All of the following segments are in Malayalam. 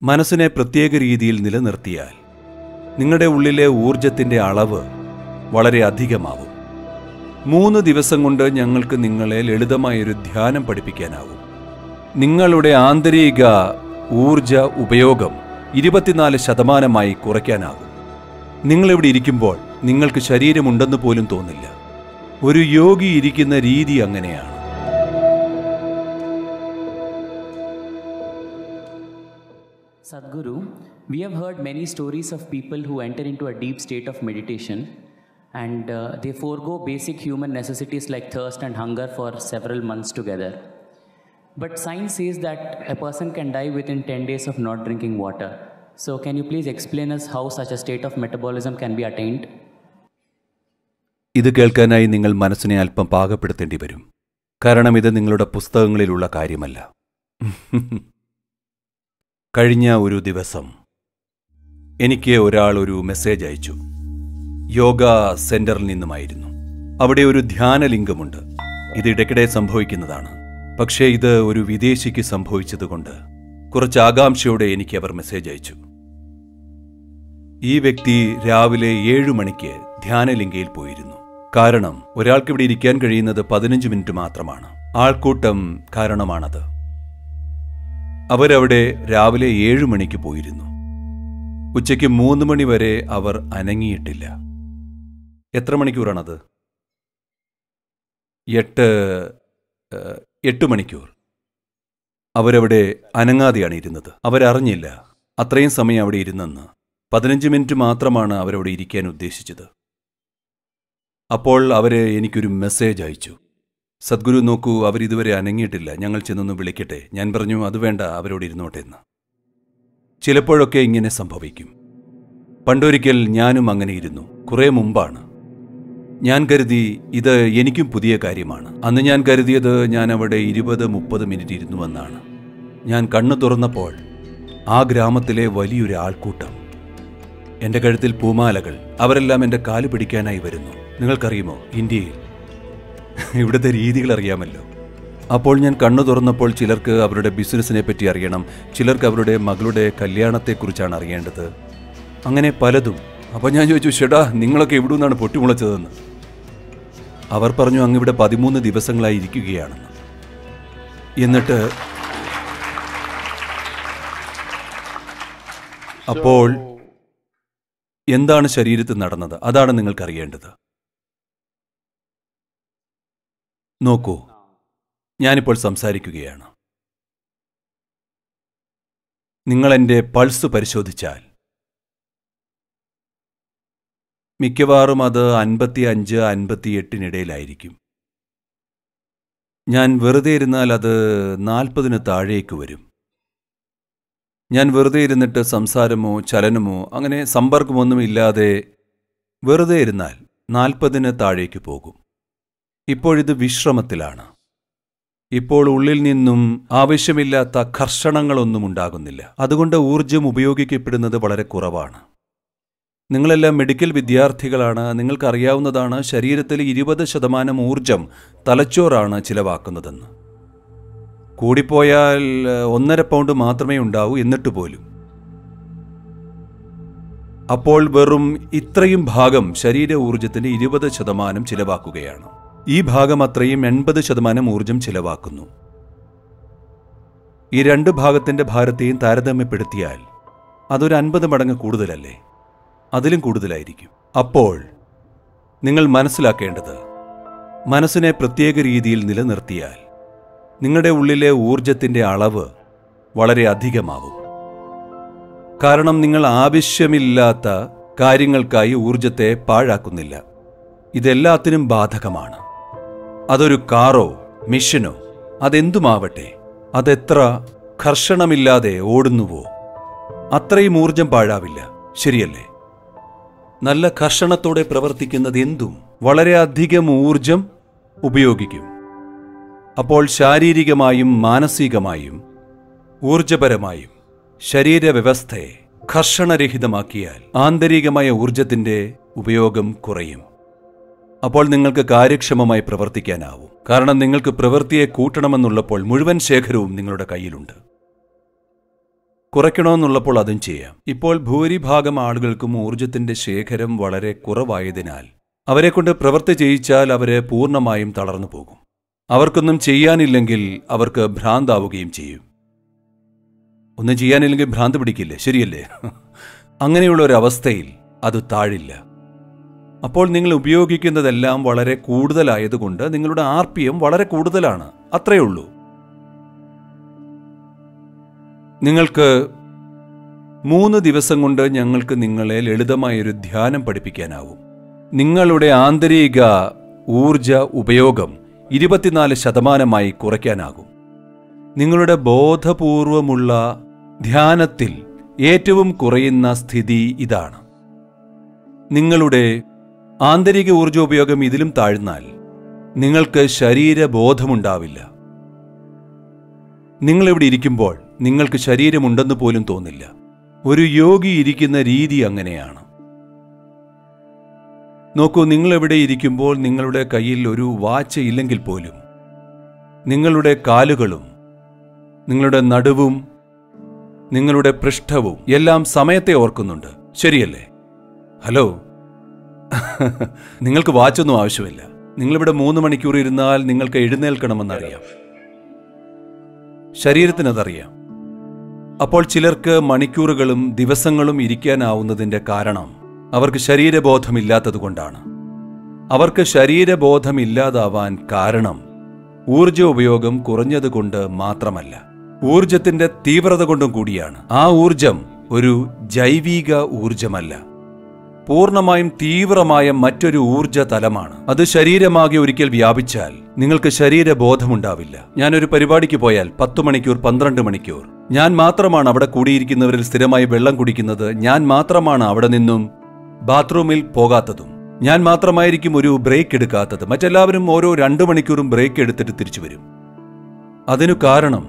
മനസ്സിനെ പ്രത്യേക രീതിയിൽ നിലനിർത്തിയാൽ നിങ്ങളുടെ ഉള്ളിലെ ഊർജത്തിന്റെ അളവ് വളരെ അധികമാവും മൂന്ന് ദിവസം കൊണ്ട് ഞങ്ങൾക്ക് നിങ്ങളെ ലളിതമായൊരു ധ്യാനം പഠിപ്പിക്കാനാവും നിങ്ങളുടെ ആന്തരിക ഊർജ ഉപയോഗം ഇരുപത്തിനാല് ശതമാനമായി കുറയ്ക്കാനാകും നിങ്ങളിവിടെ ഇരിക്കുമ്പോൾ നിങ്ങൾക്ക് ശരീരമുണ്ടെന്ന് പോലും തോന്നില്ല ഒരു യോഗി ഇരിക്കുന്ന രീതി അങ്ങനെയാണ് Sadhguru, we have heard many stories of people who enter into a deep state of meditation and uh, they forego basic human necessities like thirst and hunger for several months together. But science says that a person can die within 10 days of not drinking water. So, can you please explain us how such a state of metabolism can be attained? ഇത് കേൾക്കാനായി നിങ്ങൾ മനസ്സിനെ അല്പം പാകപ്പെടുത്തേണ്ടി വരും കാരണം ഇത് നിങ്ങളുടെ പുസ്തകങ്ങളിലുള്ള കാര്യമല്ല കഴിഞ്ഞ ഒരു ദിവസം എനിക്ക് ഒരാൾ ഒരു മെസ്സേജ് അയച്ചു യോഗ സെന്ററിൽ നിന്നുമായിരുന്നു അവിടെ ഒരു ധ്യാനലിംഗമുണ്ട് ഇത് ഇടയ്ക്കിടെ സംഭവിക്കുന്നതാണ് പക്ഷേ ഇത് ഒരു വിദേശിക്ക് സംഭവിച്ചതുകൊണ്ട് കുറച്ച് ആകാംക്ഷയോടെ എനിക്ക് അവർ മെസ്സേജ് അയച്ചു ഈ വ്യക്തി രാവിലെ ഏഴു മണിക്ക് ധ്യാനലിംഗയിൽ പോയിരുന്നു കാരണം ഒരാൾക്ക് ഇവിടെ ഇരിക്കാൻ കഴിയുന്നത് പതിനഞ്ച് മിനിറ്റ് മാത്രമാണ് ആൾക്കൂട്ടം കാരണമാണത് അവരവിടെ രാവിലെ ഏഴു മണിക്ക് പോയിരുന്നു ഉച്ചയ്ക്ക് മൂന്ന് മണി വരെ അവർ അനങ്ങിയിട്ടില്ല എത്ര മണിക്കൂറാണത് എട്ട് ഏഹ്, എട്ട് മണിക്കൂർ അവരവിടെ അനങ്ങാതെയാണ് ഇരുന്നത് അവരറിഞ്ഞില്ല അത്രയും സമയം അവിടെ ഇരുന്നെന്ന് പതിനഞ്ച് മിനിറ്റ് മാത്രമാണ് അവരവിടെ ഇരിക്കാൻ ഉദ്ദേശിച്ചത് അപ്പോൾ അവര് എനിക്കൊരു മെസ്സേജ് അയച്ചു സദ്ഗുരു നോക്കൂ അവരിതുവരെ അനങ്ങിയിട്ടില്ല ഞങ്ങൾ ചെന്നൊന്ന് വിളിക്കട്ടെ ഞാൻ പറഞ്ഞു അത് വേണ്ട അവരോട് ഇരുന്നോട്ടെ എന്ന് ചിലപ്പോഴൊക്കെ ഇങ്ങനെ സംഭവിക്കും പണ്ടൊരിക്കൽ ഞാനും അങ്ങനെ ഇരുന്നു കുറേ മുമ്പാണ് ഞാൻ കരുതി ഇത് എനിക്കും പുതിയ കാര്യമാണ് അന്ന് ഞാൻ കരുതിയത് ഞാൻ അവിടെ ഇരുപത് മുപ്പത് മിനിറ്റ് ഇരുന്നുവെന്നാണ് ഞാൻ കണ്ണു തുറന്നപ്പോൾ ആ ഗ്രാമത്തിലെ വലിയൊരു ആൾക്കൂട്ടം എന്റെ കഴുത്തിൽ പൂമാലകൾ അവരെല്ലാം എന്റെ കാല് പിടിക്കാനായി വരുന്നു നിങ്ങൾക്കറിയുമോ ഇന്ത്യയിൽ ഇവിടുത്തെ രീതികൾ അറിയാമല്ലോ അപ്പോൾ ഞാൻ കണ്ണു തുറന്നപ്പോൾ ചിലർക്ക് അവരുടെ ബിസിനസ്സിനെ പറ്റി അറിയണം ചിലർക്ക് അവരുടെ മകളുടെ കല്യാണത്തെക്കുറിച്ചാണ് അറിയേണ്ടത് അങ്ങനെ പലതും അപ്പോൾ ഞാൻ ചോദിച്ചു ഷെടാ നിങ്ങളൊക്കെ എവിടെ നിന്നാണ് പൊട്ടിമുളച്ചതെന്ന് അവർ പറഞ്ഞു അങ്ങിവിടെ പതിമൂന്ന് ദിവസങ്ങളായി ഇരിക്കുകയാണെന്ന് എന്നിട്ട് അപ്പോൾ എന്താണ് ശരീരത്തിൽ നടന്നത് അതാണ് നിങ്ങൾക്കറിയേണ്ടത് നോക്കൂ ഞാനിപ്പോൾ സംസാരിക്കുകയാണ് നിങ്ങൾ എൻ്റെ പൾസ് പരിശോധിച്ചാൽ മിക്കവാറും അത് അൻപത്തി അഞ്ച് അൻപത്തിയെട്ടിനിടയിലായിരിക്കും ഞാൻ വെറുതെ ഇരുന്നാൽ അത് നാൽപ്പതിന് താഴേക്ക് വരും ഞാൻ വെറുതെ ഇരുന്നിട്ട് സംസാരമോ ചലനമോ അങ്ങനെ സമ്പർക്കമൊന്നും ഇല്ലാതെ വെറുതെ ഇരുന്നാൽ നാൽപ്പതിന് താഴേക്ക് പോകും ഇപ്പോഴിത് വിശ്രമത്തിലാണ് ഇപ്പോൾ ഉള്ളിൽ നിന്നും ആവശ്യമില്ലാത്ത കർഷണങ്ങളൊന്നും ഉണ്ടാകുന്നില്ല അതുകൊണ്ട് ഊർജം ഉപയോഗിക്കപ്പെടുന്നത് വളരെ കുറവാണ് നിങ്ങളെല്ലാം മെഡിക്കൽ വിദ്യാർത്ഥികളാണ് നിങ്ങൾക്കറിയാവുന്നതാണ് ശരീരത്തിൽ ഇരുപത് ശതമാനം ഊർജം തലച്ചോറാണ് ചിലവാക്കുന്നതെന്ന് കൂടിപ്പോയാൽ ഏഹ്, ഒന്നര പൗണ്ട് മാത്രമേ ഉണ്ടാവൂ എന്നിട്ട് പോലും അപ്പോൾ വെറും ഇത്രയും ഭാഗം ശരീര ഊർജത്തിന്റെ ഇരുപത് ശതമാനം ചിലവാക്കുകയാണ് ഈ ഭാഗം അത്രയും എൺപത് ശതമാനം ഊർജം ചിലവാക്കുന്നു ഈ രണ്ട് ഭാഗത്തിന്റെ ഭാരത്തെയും താരതമ്യപ്പെടുത്തിയാൽ അതൊരു അൻപത് മടങ്ങ് കൂടുതലല്ലേ അതിലും കൂടുതലായിരിക്കും അപ്പോൾ നിങ്ങൾ മനസ്സിലാക്കേണ്ടത് മനസ്സിനെ പ്രത്യേക രീതിയിൽ നിലനിർത്തിയാൽ നിങ്ങളുടെ ഉള്ളിലെ ഊർജത്തിന്റെ അളവ് വളരെ അധികമാവും കാരണം നിങ്ങൾ ആവശ്യമില്ലാത്ത കാര്യങ്ങൾക്കായി ഊർജത്തെ പാഴാക്കുന്നില്ല ഇതെല്ലാത്തിനും ബാധകമാണ് അതൊരു കാറോ മിഷനോ അതെന്തുമാവട്ടെ അതെത്ര കർഷണമില്ലാതെ ഓടുന്നുവോ അത്രയും ഊർജം പാഴാവില്ല ശരിയല്ലേ നല്ല കർഷണത്തോടെ പ്രവർത്തിക്കുന്നത് എന്തും വളരെയധികം ഊർജം ഉപയോഗിക്കും അപ്പോൾ ശാരീരികമായും മാനസികമായും ഊർജപരമായും ശരീരവ്യവസ്ഥയെ കർഷണരഹിതമാക്കിയാൽ ആന്തരികമായ ഊർജത്തിന്റെ ഉപയോഗം കുറയും അപ്പോൾ നിങ്ങൾക്ക് കാര്യക്ഷമമായി പ്രവർത്തിക്കാനാവും കാരണം നിങ്ങൾക്ക് പ്രവൃത്തിയെ കൂട്ടണമെന്നുള്ളപ്പോൾ മുഴുവൻ ശേഖരവും നിങ്ങളുടെ കയ്യിലുണ്ട് കുറയ്ക്കണമെന്നുള്ളപ്പോൾ അതും ചെയ്യാം ഇപ്പോൾ ഭൂരിഭാഗം ആളുകൾക്കും ഊർജത്തിന്റെ ശേഖരം വളരെ കുറവായതിനാൽ അവരെക്കൊണ്ട് പ്രവൃത്തി ചെയ്യിച്ചാൽ അവര് പൂർണ്ണമായും തളർന്നു പോകും അവർക്കൊന്നും ചെയ്യാനില്ലെങ്കിൽ അവർക്ക് ഭ്രാന്താവുകയും ചെയ്യും ഒന്നും ചെയ്യാനില്ലെങ്കിൽ ഭ്രാന്ത് പിടിക്കില്ലേ ശരിയല്ലേ അങ്ങനെയുള്ള ഒരു അവസ്ഥയിൽ അത് താഴില്ല അപ്പോൾ നിങ്ങൾ ഉപയോഗിക്കുന്നതെല്ലാം വളരെ കൂടുതലായതുകൊണ്ട് നിങ്ങളുടെ ആർ പി എം വളരെ കൂടുതലാണ് അത്രയേ ഉള്ളൂ നിങ്ങൾക്ക് മൂന്ന് ദിവസം കൊണ്ട് ഞങ്ങൾക്ക് നിങ്ങളെ ലളിതമായൊരു ധ്യാനം പഠിപ്പിക്കാനാവും നിങ്ങളുടെ ആന്തരിക ഊർജ ഉപയോഗം ഇരുപത്തിനാല് ശതമാനമായി കുറയ്ക്കാനാകും നിങ്ങളുടെ ബോധപൂർവമുള്ള ധ്യാനത്തിൽ ഏറ്റവും കുറയുന്ന സ്ഥിതി ഇതാണ് നിങ്ങളുടെ ആന്തരിക ഊർജോപയോഗം ഇതിലും താഴ്ന്നാൽ നിങ്ങൾക്ക് ശരീരബോധമുണ്ടാവില്ല നിങ്ങളിവിടെ ഇരിക്കുമ്പോൾ നിങ്ങൾക്ക് ശരീരമുണ്ടെന്ന് പോലും തോന്നില്ല ഒരു യോഗി ഇരിക്കുന്ന രീതി അങ്ങനെയാണ് നോക്കൂ നിങ്ങൾ എവിടെ ഇരിക്കുമ്പോൾ നിങ്ങളുടെ കയ്യിൽ ഒരു വാച്ച് ഇല്ലെങ്കിൽ പോലും നിങ്ങളുടെ കാലുകളും നിങ്ങളുടെ നടുവും നിങ്ങളുടെ പൃഷ്ഠവും എല്ലാം സമയത്തെ ഓർക്കുന്നുണ്ട് ശരിയല്ലേ ഹലോ നിങ്ങൾക്ക് വാച്ചൊന്നും ആവശ്യമില്ല നിങ്ങളിവിടെ മൂന്ന് മണിക്കൂർ ഇരുന്നാൽ നിങ്ങൾക്ക് എഴുന്നേൽക്കണമെന്നറിയാം ശരീരത്തിനതറിയാം അപ്പോൾ ചിലർക്ക് മണിക്കൂറുകളും ദിവസങ്ങളും ഇരിക്കാനാവുന്നതിന്റെ കാരണം അവർക്ക് ശരീരബോധമില്ലാത്തതുകൊണ്ടാണ് അവർക്ക് ശരീരബോധമില്ലാതാവാൻ കാരണം ഊർജ ഉപയോഗം കുറഞ്ഞതുകൊണ്ട് മാത്രമല്ല ഊർജത്തിന്റെ തീവ്രത കൊണ്ടും കൂടിയാണ് ആ ഊർജം ഒരു ജൈവിക ഊർജമല്ല പൂർണ്ണമായും തീവ്രമായ മറ്റൊരു ഊർജ തലമാണ് അത് ശരീരമാകെ ഒരിക്കൽ വ്യാപിച്ചാൽ നിങ്ങൾക്ക് ശരീരബോധമുണ്ടാവില്ല ഞാനൊരു പരിപാടിക്ക് പോയാൽ പത്തു മണിക്കൂർ പന്ത്രണ്ട് മണിക്കൂർ ഞാൻ മാത്രമാണ് അവിടെ കൂടിയിരിക്കുന്നവരിൽ സ്ഥിരമായി വെള്ളം കുടിക്കുന്നത് ഞാൻ മാത്രമാണ് അവിടെ നിന്നും ബാത്റൂമിൽ പോകാത്തതും ഞാൻ മാത്രമായിരിക്കും ഒരു ബ്രേക്ക് എടുക്കാത്തത് മറ്റെല്ലാവരും ഓരോ രണ്ടു മണിക്കൂറും ബ്രേക്ക് എടുത്തിട്ട് തിരിച്ചു വരും അതിനു കാരണം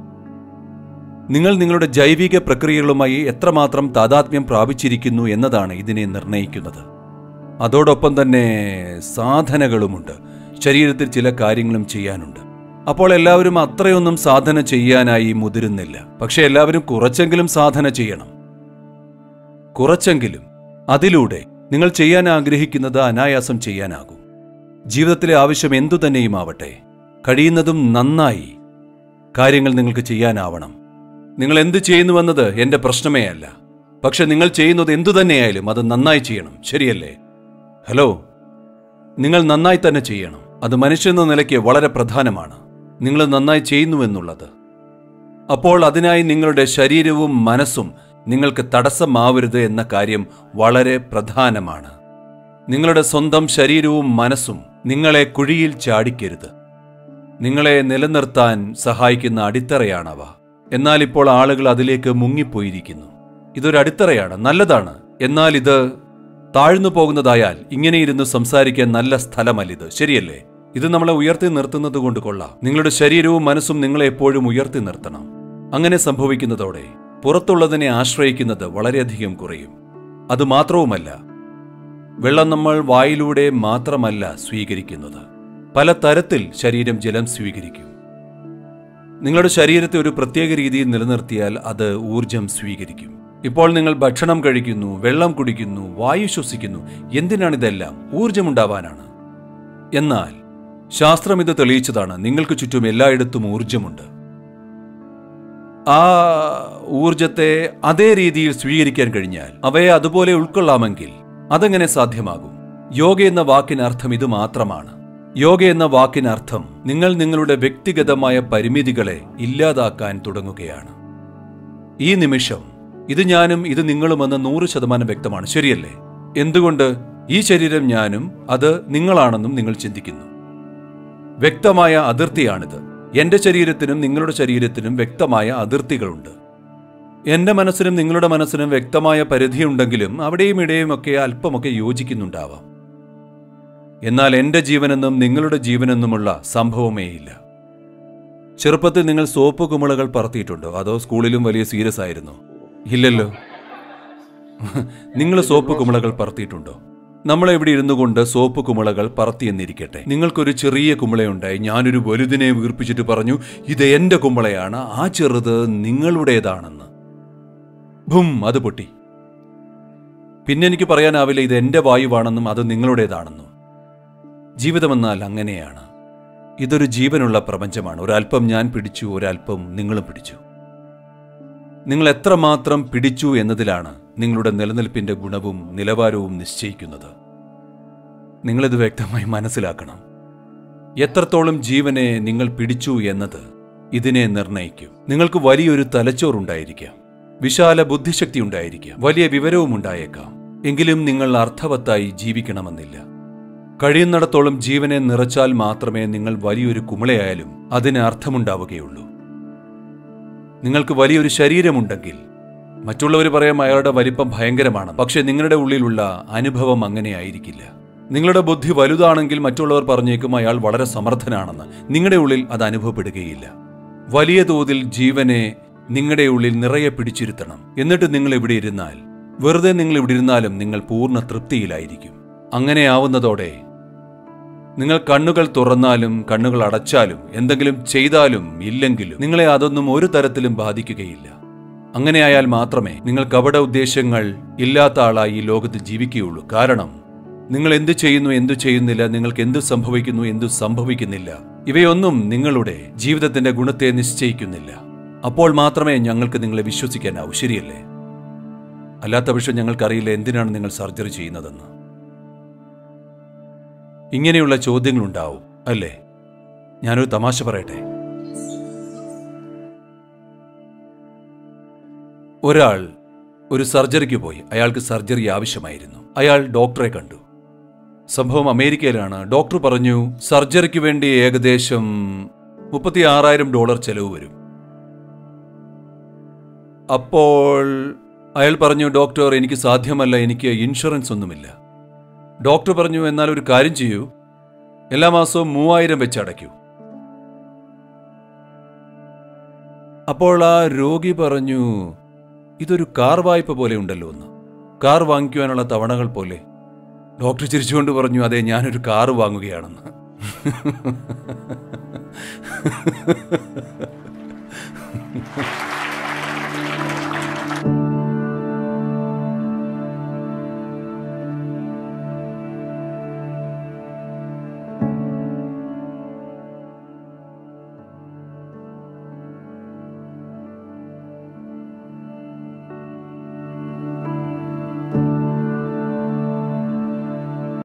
നിങ്ങൾ നിങ്ങളുടെ ജൈവിക പ്രക്രിയകളുമായി എത്രമാത്രം താതാത്മ്യം പ്രാപിച്ചിരിക്കുന്നു എന്നതാണ് ഇതിനെ നിർണ്ണയിക്കുന്നത് അതോടൊപ്പം തന്നെ സാധനകളുമുണ്ട് ശരീരത്തിൽ ചില കാര്യങ്ങളും ചെയ്യാനുണ്ട് അപ്പോൾ എല്ലാവരും അത്രയൊന്നും സാധന ചെയ്യാനായി മുതിരുന്നില്ല പക്ഷെ എല്ലാവരും കുറച്ചെങ്കിലും സാധന ചെയ്യണം കുറച്ചെങ്കിലും അതിലൂടെ നിങ്ങൾ ചെയ്യാൻ ആഗ്രഹിക്കുന്നത് അനായാസം ചെയ്യാനാകും ജീവിതത്തിലെ ആവശ്യം എന്തു തന്നെയും ആവട്ടെ കഴിയുന്നതും നന്നായി കാര്യങ്ങൾ നിങ്ങൾക്ക് ചെയ്യാനാവണം നിങ്ങൾ എന്ത് ചെയ്യുന്നുവെന്നത് എന്റെ പ്രശ്നമേ അല്ല പക്ഷെ നിങ്ങൾ ചെയ്യുന്നത് എന്തു തന്നെയായാലും അത് നന്നായി ചെയ്യണം ശരിയല്ലേ ഹലോ നിങ്ങൾ നന്നായി തന്നെ ചെയ്യണം അത് മനുഷ്യനെന്ന നിലയ്ക്ക് വളരെ പ്രധാനമാണ് നിങ്ങൾ നന്നായി ചെയ്യുന്നുവെന്നുള്ളത് അപ്പോൾ അതിനായി നിങ്ങളുടെ ശരീരവും മനസ്സും നിങ്ങൾക്ക് തടസ്സമാവരുത് എന്ന കാര്യം വളരെ പ്രധാനമാണ് നിങ്ങളുടെ സ്വന്തം ശരീരവും മനസ്സും നിങ്ങളെ കുഴിയിൽ ചാടിക്കരുത് നിങ്ങളെ നിലനിർത്താൻ സഹായിക്കുന്ന അടിത്തറയാണവ എന്നാൽ ഇപ്പോൾ ആളുകൾ അതിലേക്ക് മുങ്ങിപ്പോയിരിക്കുന്നു ഇതൊരു അടിത്തറയാണ് നല്ലതാണ് എന്നാൽ ഇത് താഴ്ന്നു പോകുന്നതായാൽ ഇങ്ങനെ ഇരുന്ന് സംസാരിക്കാൻ നല്ല സ്ഥലമല്ലിത് ശരിയല്ലേ ഇത് നമ്മളെ ഉയർത്തി നിർത്തുന്നത് കൊണ്ട് കൊള്ളാം നിങ്ങളുടെ ശരീരവും മനസ്സും നിങ്ങളെ എപ്പോഴും ഉയർത്തി നിർത്തണം അങ്ങനെ സംഭവിക്കുന്നതോടെ പുറത്തുള്ളതിനെ ആശ്രയിക്കുന്നത് വളരെയധികം കുറയും അതുമാത്രവുമല്ല വെള്ളം നമ്മൾ വായിലൂടെ മാത്രമല്ല സ്വീകരിക്കുന്നത് പല തരത്തിൽ ശരീരം ജലം സ്വീകരിക്കും നിങ്ങളുടെ ശരീരത്തെ ഒരു പ്രത്യേക രീതിയിൽ നിലനിർത്തിയാൽ അത് ഊർജം സ്വീകരിക്കും ഇപ്പോൾ നിങ്ങൾ ഭക്ഷണം കഴിക്കുന്നു വെള്ളം കുടിക്കുന്നു വായു ശ്വസിക്കുന്നു എന്തിനാണിതെല്ലാം ഊർജമുണ്ടാവാനാണ് എന്നാൽ ശാസ്ത്രം ഇത് തെളിയിച്ചതാണ് നിങ്ങൾക്ക് ചുറ്റും എല്ലായിടത്തും ഊർജമുണ്ട് ആ ഊർജത്തെ അതേ രീതിയിൽ സ്വീകരിക്കാൻ കഴിഞ്ഞാൽ അവയെ അതുപോലെ ഉൾക്കൊള്ളാമെങ്കിൽ അതെങ്ങനെ സാധ്യമാകും യോഗ എന്ന വാക്കിന് അർത്ഥം ഇത് മാത്രമാണ് യോഗ എന്ന വാക്കിനർത്ഥം നിങ്ങൾ നിങ്ങളുടെ വ്യക്തിഗതമായ പരിമിതികളെ ഇല്ലാതാക്കാൻ തുടങ്ങുകയാണ് ഈ നിമിഷം ഇത് ഞാനും ഇത് നിങ്ങളുമെന്ന് നൂറ് ശതമാനം വ്യക്തമാണ് ശരിയല്ലേ എന്തുകൊണ്ട് ഈ ശരീരം ഞാനും അത് നിങ്ങളാണെന്നും നിങ്ങൾ ചിന്തിക്കുന്നു വ്യക്തമായ അതിർത്തിയാണിത് എന്റെ ശരീരത്തിനും നിങ്ങളുടെ ശരീരത്തിനും വ്യക്തമായ അതിർത്തികളുണ്ട് എന്റെ മനസ്സിനും നിങ്ങളുടെ മനസ്സിനും വ്യക്തമായ പരിധിയുണ്ടെങ്കിലും അവിടെയും ഇടയുമൊക്കെ അല്പമൊക്കെ യോജിക്കുന്നുണ്ടാവാം എന്നാൽ എന്റെ ജീവനെന്നും നിങ്ങളുടെ ജീവനെന്നുമുള്ള സംഭവമേയില്ല ചെറുപ്പത്തിൽ നിങ്ങൾ സോപ്പ് കുമിളകൾ പറത്തിയിട്ടുണ്ടോ അതോ സ്കൂളിലും വലിയ സീരിയസ് ആയിരുന്നോ ഇല്ലല്ലോ നിങ്ങൾ സോപ്പ് കുമിളകൾ പറത്തിയിട്ടുണ്ടോ നമ്മൾ ഇവിടെ ഇരുന്നു കൊണ്ട് സോപ്പ് കുമിളകൾ പറത്തിയെന്നിരിക്കട്ടെ നിങ്ങൾക്കൊരു ചെറിയ കുമിളയുണ്ടായി ഞാനൊരു വലുതിനെ വീർപ്പിച്ചിട്ട് പറഞ്ഞു ഇത് എന്റെ കുമിളയാണ് ആ ചെറുത് നിങ്ങളുടേതാണെന്ന് ഭും അത് പൊട്ടി പിന്നെ എനിക്ക് പറയാനാവില്ല ഇത് എന്റെ വായുവാണെന്നും അത് നിങ്ങളുടേതാണെന്നും ജീവിതമെന്നാൽ അങ്ങനെയാണ് ഇതൊരു ജീവനുള്ള പ്രപഞ്ചമാണ് ഒരല്പം ഞാൻ പിടിച്ചു ഒരല്പം നിങ്ങളും പിടിച്ചു നിങ്ങൾ എത്രമാത്രം പിടിച്ചു എന്നതിലാണ് നിങ്ങളുടെ നിലനിൽപ്പിന്റെ ഗുണവും നിലവാരവും നിശ്ചയിക്കുന്നത് നിങ്ങളിത് വ്യക്തമായി മനസ്സിലാക്കണം എത്രത്തോളം ജീവനെ നിങ്ങൾ പിടിച്ചു എന്നത് ഇതിനെ നിർണയിക്കും നിങ്ങൾക്ക് വലിയൊരു തലച്ചോറുണ്ടായിരിക്കാം വിശാല ബുദ്ധിശക്തി ഉണ്ടായിരിക്കാം വലിയ വിവരവും ഉണ്ടായേക്കാം എങ്കിലും നിങ്ങൾ അർത്ഥവത്തായി ജീവിക്കണമെന്നില്ല കഴിയുന്നിടത്തോളം ജീവനെ നിറച്ചാൽ മാത്രമേ നിങ്ങൾ വലിയൊരു കുമിളയായാലും അതിന് അർത്ഥമുണ്ടാവുകയുള്ളൂ നിങ്ങൾക്ക് വലിയൊരു ശരീരമുണ്ടെങ്കിൽ മറ്റുള്ളവർ പറയാം അയാളുടെ വലിപ്പം ഭയങ്കരമാണ് പക്ഷെ നിങ്ങളുടെ ഉള്ളിലുള്ള അനുഭവം അങ്ങനെ ആയിരിക്കില്ല നിങ്ങളുടെ ബുദ്ധി വലുതാണെങ്കിൽ മറ്റുള്ളവർ പറഞ്ഞേക്കും അയാൾ വളരെ സമർത്ഥനാണെന്ന് നിങ്ങളുടെ ഉള്ളിൽ അത് അനുഭവപ്പെടുകയില്ല വലിയ തോതിൽ ജീവനെ നിങ്ങളുടെ ഉള്ളിൽ നിറയെ പിടിച്ചിരുത്തണം എന്നിട്ട് നിങ്ങൾ ഇവിടെ ഇരുന്നാൽ വെറുതെ നിങ്ങൾ ഇവിടെ ഇരുന്നാലും നിങ്ങൾ പൂർണ്ണ തൃപ്തിയിലായിരിക്കും അങ്ങനെ ആവുന്നതോടെ നിങ്ങൾ കണ്ണുകൾ തുറന്നാലും കണ്ണുകൾ അടച്ചാലും എന്തെങ്കിലും ചെയ്താലും ഇല്ലെങ്കിലും നിങ്ങളെ അതൊന്നും ഒരു തരത്തിലും ബാധിക്കുകയില്ല അങ്ങനെയായാൽ മാത്രമേ നിങ്ങൾ കപട ഉദ്ദേശങ്ങൾ ഇല്ലാത്ത ആളായി ഈ ലോകത്തിൽ ജീവിക്കുകയുള്ളൂ കാരണം നിങ്ങൾ എന്തു ചെയ്യുന്നു എന്തു ചെയ്യുന്നില്ല നിങ്ങൾക്ക് എന്തു സംഭവിക്കുന്നു എന്തു സംഭവിക്കുന്നില്ല ഇവയൊന്നും നിങ്ങളുടെ ജീവിതത്തിന്റെ ഗുണത്തെ നിശ്ചയിക്കുന്നില്ല അപ്പോൾ മാത്രമേ ഞങ്ങൾക്ക് നിങ്ങളെ വിശ്വസിക്കാനാവൂ ശരിയല്ലേ അല്ലാത്ത പക്ഷം ഞങ്ങൾക്കറിയില്ല എന്തിനാണ് നിങ്ങൾ സർജറി ചെയ്യുന്നതെന്ന് ഇങ്ങനെയുള്ള ചോദ്യങ്ങളുണ്ടാവും അല്ലേ ഞാനൊരു തമാശ പറയട്ടെ ഒരാൾ ഒരു സർജറിക്ക് പോയി അയാൾക്ക് സർജറി ആവശ്യമായിരുന്നു അയാൾ ഡോക്ടറെ കണ്ടു സംഭവം അമേരിക്കയിലാണ് ഡോക്ടർ പറഞ്ഞു സർജറിക്ക് വേണ്ടി ഏകദേശം മുപ്പത്തി ആറായിരം ഡോളർ ചെലവ് വരും അപ്പോൾ അയാൾ പറഞ്ഞു ഡോക്ടർ എനിക്ക് സാധ്യമല്ല എനിക്ക് ഇൻഷുറൻസ് ഒന്നുമില്ല ഡോക്ടർ പറഞ്ഞു എന്നാൽ ഒരു കാര്യം ചെയ്യൂ എല്ലാ മാസവും മൂവായിരം വെച്ച് അടയ്ക്കൂ അപ്പോൾ ആ രോഗി പറഞ്ഞു ഇതൊരു കാർ വായ്പ പോലെ ഉണ്ടല്ലോ എന്ന് കാർ വാങ്ങിക്കുവാനുള്ള തവണകൾ പോലെ ഡോക്ടർ ചിരിച്ചുകൊണ്ട് പറഞ്ഞു അതെ ഞാനൊരു കാറ് വാങ്ങുകയാണെന്ന്